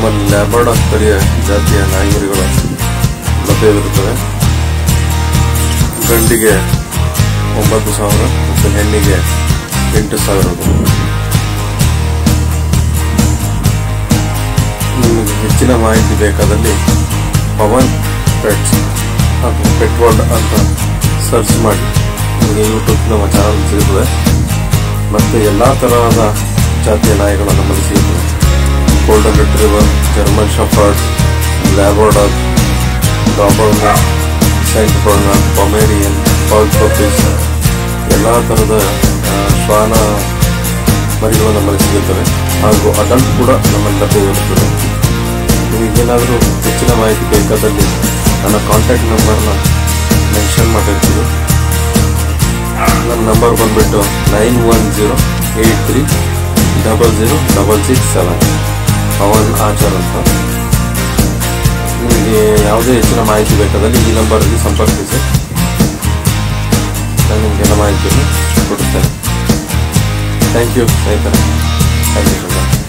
ನಮ್ಮಲ್ಲಿ ಲ್ಯಾಬರ್ಡಾಕ್ ತಳಿಯ ಜಾತಿಯ ನಾಯಿಮರಿಗಳು ಲಭ್ಯವಿರುತ್ತವೆ ಗಂಡಿಗೆ ಒಂಬತ್ತು ಸಾವಿರ ಮತ್ತು ಹೆಣ್ಣಿಗೆ ಎಂಟು ಸಾವಿರ ರು. ನಿಮಗೆ ಹೆಚ್ಚಿನ ಮಾಹಿತಿ ಬೇಕಾದಲ್ಲಿ ಪವನ್ ಪೆಟ್ಸ್ ಅಥವಾ ಪೆಟ್ ವರ್ಲ್ಡ್ ಅಂತ ಸರ್ಚ್ ಮಾಡಿ ನಿಮಗೆ ಯೂಟ್ಯೂಬ್ ನಮ್ಮ ಚಾನಲ್ ಸಿಗುತ್ತದೆ ಮತ್ತು ಎಲ್ಲ ತರಹದ ಜಾತಿಯ ನಾಯಿಗಳು ನಮ್ಮಲ್ಲಿ ಸಿಗುತ್ತವೆ golden retriever German shepherd Labrador dog Doberman Saint Bernard Pomeranian ಪೌಲ್ ಪಪ್ಪೀಸ್ ಎಲ್ಲ ಥರದ ಆ, ಶ್ವಾನ ಮರಿಗಳು ನಮ್ಮಲ್ಲಿ ಸಿಗುತ್ತವೆ ಹಾಗೂ ಅಡಲ್ಟ್ ಕೂಡ ನಮ್ಮಲ್ಲಿ ಲಭ್ಯವಿರುತ್ತದೆ ನಿಮಗೇನಾದರೂ ಹೆಚ್ಚಿನ ಮಾಹಿತಿ ಬೇಕಾದಲ್ಲಿ ನನ್ನ ಕಾಂಟ್ಯಾಕ್ಟ್ ನಂಬರ್ನ ಮೆನ್ಷನ್ ಮಾಡಿರ್ತೀನಿ ನನ್ನ ನಂಬರ್ ಬಂದುಬಿಟ್ಟು nine one zero eight three double zero double six seven Pavan Achar ಅಂತ ನಿಮಗೆ ಯಾವುದೇ ಹೆಚ್ಚಿನ ಮಾಹಿತಿ ಬೇಕಾದಲ್ಲಿ ಈ ನಂಬರಲ್ಲಿ ಸಂಪರ್ಕಿಸಿ ನಾನು ನಿಮಗೆಲ್ಲ ಮಾಹಿತಿಯನ್ನು ಕೊಡುತ್ತೇನೆ ಥ್ಯಾಂಕ್ ಯು ಸ್ನೇಹಿತರೆ ಥ್ಯಾಂಕ್ ಯು